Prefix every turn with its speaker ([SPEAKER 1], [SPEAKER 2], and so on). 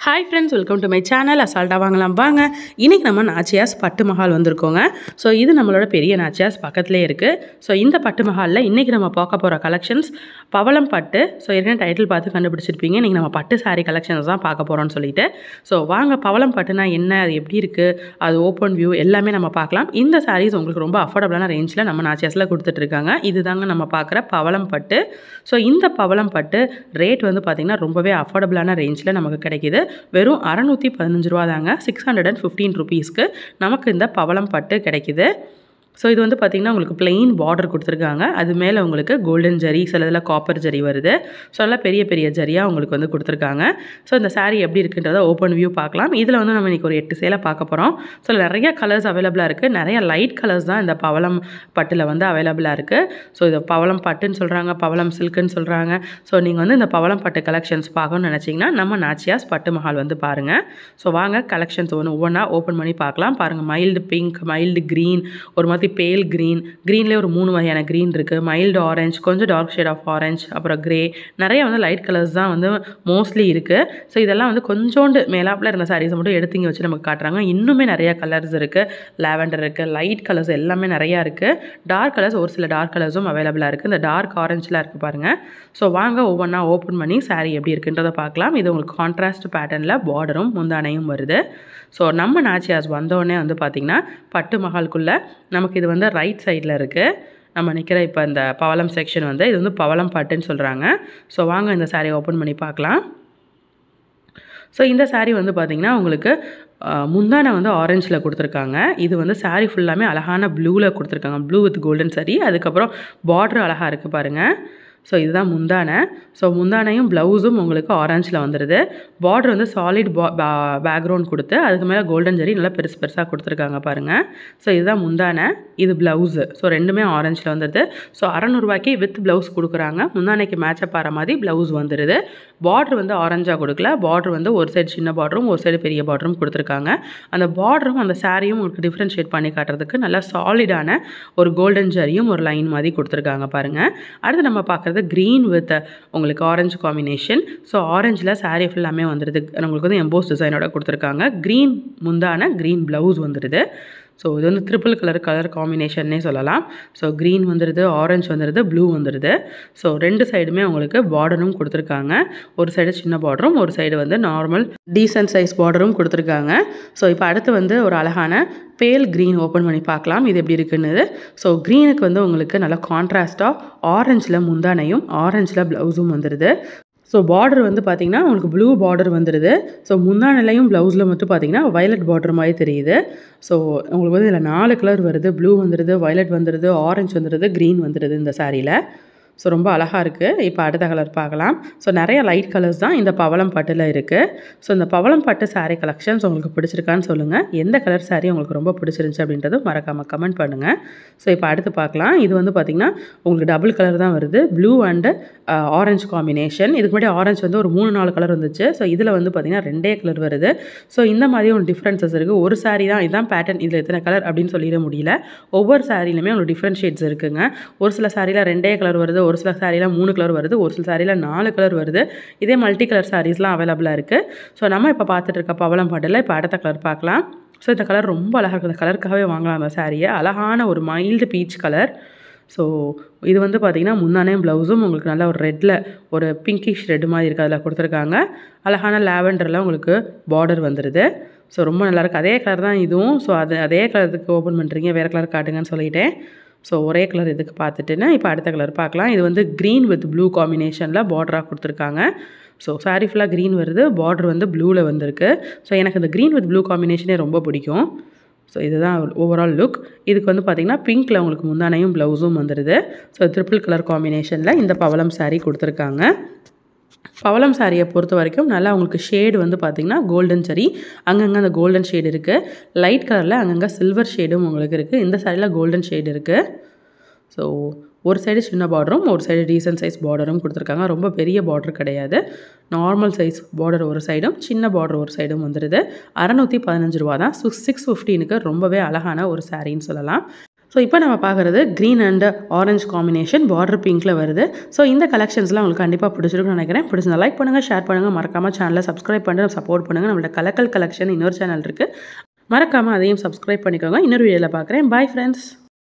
[SPEAKER 1] hi friends welcome to my channel அசால்ட்டாக வாங்கலாம் வாங்க இன்றைக்கி நம்ம நாச்சியாஸ் பட்டு மஹால் வந்திருக்கோங்க ஸோ இது நம்மளோட பெரிய நாச்சியாஸ் பக்கத்துலேயே இருக்குது ஸோ இந்த பட்டு மஹாலில் இன்றைக்கி நம்ம பார்க்க போகிற கலெக்ஷன்ஸ் பவளம் பட்டு ஸோ ஏற்கனவே டைட்டில் பார்த்து கண்டுபிடிச்சிருப்பீங்க இன்றைக்கி நம்ம பட்டு சாரீ கலெக்ஷன்ஸ் தான் பார்க்க போகிறோம்னு சொல்லிட்டு ஸோ வாங்க பவளம் பட்டுனா என்ன அது எப்படி இருக்குது அது ஓப்பன் வியூ எல்லாமே நம்ம பார்க்கலாம் இந்த சாரீஸ் உங்களுக்கு ரொம்ப அஃபோர்டபுளான ரேஞ்சில் நம்ம நாச்சியாஸில் கொடுத்துட்ருக்காங்க இதுதாங்க நம்ம பார்க்குற பவளம் பட்டு ஸோ இந்த பவளம் பட்டு ரேட் வந்து பார்த்திங்கன்னா ரொம்பவே அஃபோர்டபுளான ரேஞ்சில் நமக்கு கிடைக்கிது வெறும் அறநூற்றி பதினஞ்சு ரூபா தாங்க சிக்ஸ் ஹண்ட்ரட் அண்ட் ஃபிஃப்டீன் ருபீஸ்க்கு நமக்கு இந்த பவளம் பட்டு கிடைக்கிது ஸோ இது வந்து பார்த்திங்கன்னா உங்களுக்கு பிளெயின் பார்டர் கொடுத்துருக்காங்க அது மேலே உங்களுக்கு கோல்டன் ஜரி சில இதில் காப்பர் ஜரி வருது ஸோ நல்லா பெரிய பெரிய ஜரியாக உங்களுக்கு வந்து கொடுத்துருக்காங்க ஸோ இந்த saree எப்படி இருக்குன்றத ஓப்பன் வியூ பார்க்கலாம் இதில் வந்து நம்ம இன்றைக்கி ஒரு எட்டு சேலை பார்க்க போகிறோம் ஸோ நிறைய கலர்ஸ் அவைலபிளாக இருக்குது நிறைய லைட் கலர்ஸ் தான் இந்த பவளம் பட்டில் வந்து அவைலபிளாக இருக்குது ஸோ இது பவளம் பட்டுன்னு சொல்கிறாங்க பவளம் சில்க்குன்னு சொல்கிறாங்க ஸோ நீங்கள் வந்து இந்த பவளம் பட்டு கலெக்ஷன்ஸ் பார்க்கணும்னு நினச்சிங்கன்னா நம்ம நாச்சியாஸ் பட்டு மஹால் வந்து பாருங்கள் ஸோ வாங்க கலெக்ஷன்ஸ் ஒன்று ஒவ்வொன்றா ஓப்பன் பண்ணி பார்க்கலாம் பாருங்கள் மைல்டு பிங்க் மைல்டு க்ரீன் ஒரு மாதிரி பேல் க்ரீன் க்ரீன்லேயே ஒரு மூணு வகையான க்ரீன் இருக்குது மைல்டு ஆரஞ்சு கொஞ்சம் டார்க் ஷேட் ஆஃப் ஆரஞ்சு அப்புறம் க்ரே நிறைய வந்து லைட் கலர்ஸ் தான் வந்து மோஸ்ட்லி இருக்குது ஸோ இதெல்லாம் வந்து கொஞ்சோண்டு மேலாப்பில் இருந்த சாரீஸை மட்டும் எடுத்து இங்கே வச்சு நமக்கு காட்டுறாங்க இன்னுமே நிறைய கலர்ஸ் இருக்குது லாவெண்டர் இருக்குது லைட் கலர்ஸ் எல்லாமே நிறையா இருக்குது டார்க் கலர்ஸ் ஒரு சில டார்க் கலர்ஸும் அவைலபிளாக இருக்குது இந்த டார்க் ஆரஞ்சில் இருக்குது பாருங்கள் ஸோ வாங்க ஒவ்வொன்றா ஓப்பன் பண்ணி saree எப்படி இருக்குன்றதை பார்க்கலாம் இது உங்களுக்கு கான்ட்ராஸ்ட் பேட்டர்னில் பார்டரும் முந்தானையும் வருது ஸோ நம்ம நாச்சியாஸ் வந்தோடனே வந்து பார்த்திங்கன்னா பட்டு மஹாலுக்குள்ளே நமக்கு இது வந்து ரைட் சைடில் இருக்குது நம்ம நிற்கிற இப்போ இந்த பவளம் செக்ஷன் வந்து இது வந்து பவளம் பட்டுன்னு சொல்கிறாங்க ஸோ வாங்க இந்த saree ஓப்பன் பண்ணி பார்க்கலாம் ஸோ இந்த saree வந்து பார்த்திங்கன்னா உங்களுக்கு அஹ், முந்தானை வந்து ஆரஞ்சில் கொடுத்துருக்காங்க இது வந்து saree ஃபுல்லாமே அழகான ப்ளூவில் கொடுத்துருக்காங்க ப்ளூ வித் கோல்டன் saree அதுக்கப்புறம் பார்டர் அழகாக இருக்குது பாருங்கள் ஸோ இதுதான் முந்தானை ஸோ முந்தானையும் ப்ளவுஸும் உங்களுக்கு ஆரஞ்சில் வந்துடுது பார்டர் வந்து சாலிட் பா பேக்ரவுண்ட் கொடுத்து அதுக்கு மேலே கோல்டன் ஜரி நல்லா பெருசு பெருசாக கொடுத்துருக்காங்க பாருங்கள் ஸோ இதுதான் முந்தானை இது ப்ளவுஸு ஸோ ரெண்டுமே ஆரஞ்சில் வந்துடுது ஸோ அறநூறுபாய்க்கு வித் ப்ளவுஸ் கொடுக்குறாங்க முந்தானைக்கு மேட்சப் ஆகிற மாதிரி ப்ளவுஸ் வந்துடுது பார்டர் வந்து ஆரஞ்சாக கொடுக்கல பார்டர் வந்து ஒரு சைடு சின்ன பார்டரும் ஒரு சைடு பெரிய பார்டரும் கொடுத்துருக்காங்க அந்த பார்டரும் அந்த சாரியும் உங்களுக்கு டிஃப்ரென்ஷியேட் பண்ணி காட்டுறதுக்கு நல்லா சாலிடான ஒரு கோல்டன் ஜரியும் ஒரு லைன் மாதிரி கொடுத்துருக்காங்க பாருங்கள் அடுத்து நம்ம பார்க்குறது க்ரீன் வித் உங்களுக்கு ஆரஞ்சு காம்பினேஷன் ஸோ ஆரஞ்சில் saree ஃபுல்லாமே வந்துடுது உங்களுக்கு வந்து எம்போஸ் டிசைனோட கொடுத்துருக்காங்க க்ரீன் முந்தான க்ரீன் ப்ளவுஸ் வந்துடுது ஸோ இது வந்து ட்ரிபிள் கலர் கலர் காம்பினேஷன்னே சொல்லலாம் ஸோ க்ரீன் வந்துடுது ஆரஞ்சு வந்துடுது ப்ளூ வந்துடுது ஸோ ரெண்டு சைடுமே உங்களுக்கு பார்டரும் கொடுத்துருக்காங்க ஒரு சைடு சின்ன பார்டரும் ஒரு சைடு வந்து நார்மல் டீசன்ட் சைஸ் பார்டரும் கொடுத்துருக்காங்க ஸோ இப்போ அடுத்து வந்து ஒரு அழகான பேல் க்ரீன் ஓப்பன் பண்ணி பார்க்கலாம் இது எப்படி இருக்குன்னு ஸோ க்ரீனுக்கு வந்து உங்களுக்கு நல்லா கான்ட்ராஸ்ட்டாக ஆரஞ்சில் முந்தானையும் ஆரஞ்சில் ப்ளவுஸும் வந்துடுது ஸோ பார்டர் வந்து பார்த்திங்கன்னா உங்களுக்கு ப்ளூ பார்டர் வந்துடுது ஸோ முந்தானிலையும் ப்ளவுஸில் மட்டும் பார்த்திங்கன்னா வயலட் பார்டர் மாதிரி தெரியுது ஸோ உங்களுக்கு வந்து இதில் நாலு கலர் வருது ப்ளூ வந்துடுது வயலட் வந்துடுது ஆரஞ்சு வந்துடுது க்ரீன் வந்துடுது இந்த சாரியில் ஸோ ரொம்ப அழகாக இருக்குது இப்போ அடுத்த கலர் பார்க்கலாம் ஸோ நிறைய லைட் கலர்ஸ் தான் இந்த பவளம் பட்டில் இருக்குது ஸோ இந்த பவளம் பட்டு saree கலெக்ஷன்ஸ் உங்களுக்கு பிடிச்சிருக்கான்னு சொல்லுங்கள் எந்த கலர் saree உங்களுக்கு ரொம்ப பிடிச்சிருந்துச்சு அப்படின்றது மறக்காமல் கமெண்ட் பண்ணுங்கள் ஸோ இப்போ அடுத்து பார்க்கலாம் இது வந்து பார்த்திங்கன்னா உங்களுக்கு டபுள் கலர் தான் வருது ப்ளூ அண்டு ஆரஞ்சு காம்பினேஷன் இதுக்கு முன்னாடி ஆரஞ்சு வந்து ஒரு மூணு நாலு கலர் வந்துச்சு ஸோ இதில் வந்து பார்த்திங்கன்னா ரெண்டே கலர் வருது ஸோ இந்த மாதிரி ஒரு டிஃப்ரென்சஸ் இருக்குது ஒரு saree தான் இதுதான் பேட்டர்ன் இதில் எத்தனை கலர் அப்படின்னு சொல்லிட முடியல ஒவ்வொரு சாரிலுமே உங்களுக்கு டிஃப்ரெண்ட் ஷேட்ஸ் இருக்குங்க ஒரு சில சாரியில் ரெண்டே கலர் வருது ஒரு சில சாரியில் மூணு கலர் வருது ஒரு சில சாரியில் நாலு கலர் வருது இதே மல்டி கலர் சாரீஸ்லாம் அவைலபிளாக இருக்குது ஸோ நம்ம இப்போ பார்த்துட்டு இருக்க பவளம் பாட்டில் இப்போ அடுத்த கலர் பார்க்கலாம் ஸோ இந்த கலர் ரொம்ப அழகாக இருக்குது இந்த கலருக்காகவே வாங்கலாம் அந்த சாரியை அழகான ஒரு மைல்டு பீச் கலர் ஸோ இது வந்து பார்த்திங்கன்னா முந்தானையும் ப்ளவுஸும் உங்களுக்கு நல்ல ஒரு ரெட்டில் ஒரு பிங்கிஷ் ரெட் மாதிரி இருக்குது அதில் கொடுத்துருக்காங்க அழகான லாவெண்டரில் உங்களுக்கு பார்டர் வந்துடுது ஸோ ரொம்ப நல்லாயிருக்கு அதே கலர் தான் இதுவும் ஸோ அது அதே கலருக்கு ஓப்பன் பண்ணுறீங்க வேறு கலர் காட்டுங்கன்னு சொல்லிட்டேன் ஸோ ஒரே கலர் இதுக்கு பார்த்துட்டுன்னு இப்போ அடுத்த கலர் பார்க்கலாம் இது வந்து க்ரீன் வித் ப்ளூ காம்பினேஷனில் பார்டராக கொடுத்துருக்காங்க ஸோ சாரி ஃபுல்லாக க்ரீன் வருது பார்டர் வந்து ப்ளூவில் வந்திருக்கு ஸோ எனக்கு இந்த க்ரீன் வித் ப்ளூ காம்பினேஷனே ரொம்ப பிடிக்கும் ஸோ இதுதான் ஓவரால் லுக் இதுக்கு வந்து பார்த்திங்கன்னா பிங்க்கில் உங்களுக்கு முந்தானையும் ப்ளவுஸும் வந்துடுது ஸோ ட்ரிபிள் கலர் காம்பினேஷனில் இந்த பவளம் saree கொடுத்துருக்காங்க பவளம் சாரியை பொறுத்த வரைக்கும் நல்லா உங்களுக்கு ஷேடு வந்து பார்த்திங்கன்னா கோல்டன் சரி அங்கங்கே அந்த கோல்டன் ஷேடு இருக்குது லைட் கலரில் அங்கங்கே சில்வர் ஷேடும் உங்களுக்கு இருக்குது இந்த சாரியில் கோல்டன் ஷேடு இருக்குது ஸோ ஒரு சைடு சின்ன பார்டரும் ஒரு சைடு டீசன்ட் சைஸ் பார்டரும் கொடுத்துருக்காங்க ரொம்ப பெரிய பார்டர் கிடையாது நார்மல் சைஸ் பார்டர் ஒரு சைடும் சின்ன பார்டர் ஒரு சைடும் வந்துடுது அறநூற்றி பதினஞ்சு ரூபா தான் சிக்ஸ் ஃபிஃப்டீனுக்கு ரொம்பவே அழகான ஒரு சாரின்னு சொல்லலாம் ஸோ இப்போ நம்ம பார்க்குறது green and orange combination border பிங்க்கில் வருது ஸோ இந்த கலெக்ஷன்ஸ்லாம் உங்களுக்கு கண்டிப்பாக பிடிச்சிருக்குன்னு நினைக்கிறேன் பிடிச்சிருந்தா லைக் பண்ணுங்கள் ஷேர் பண்ணுங்கள் மறக்காமல் சேனலை சப்ஸ்கிரைப் பண்ணிட்டு சப்போர்ட் பண்ணுங்கள் நம்மளோட கலக்கல் கலெக்ஷன் இன்னொரு சேனல் இருக்குது மறக்காமல் அதையும் சப்ஸ்கிரைப் பண்ணிக்கோங்க இன்னொரு வீடியோவில் பார்க்குறேன் பாய் ஃப்ரெண்ட்ஸ்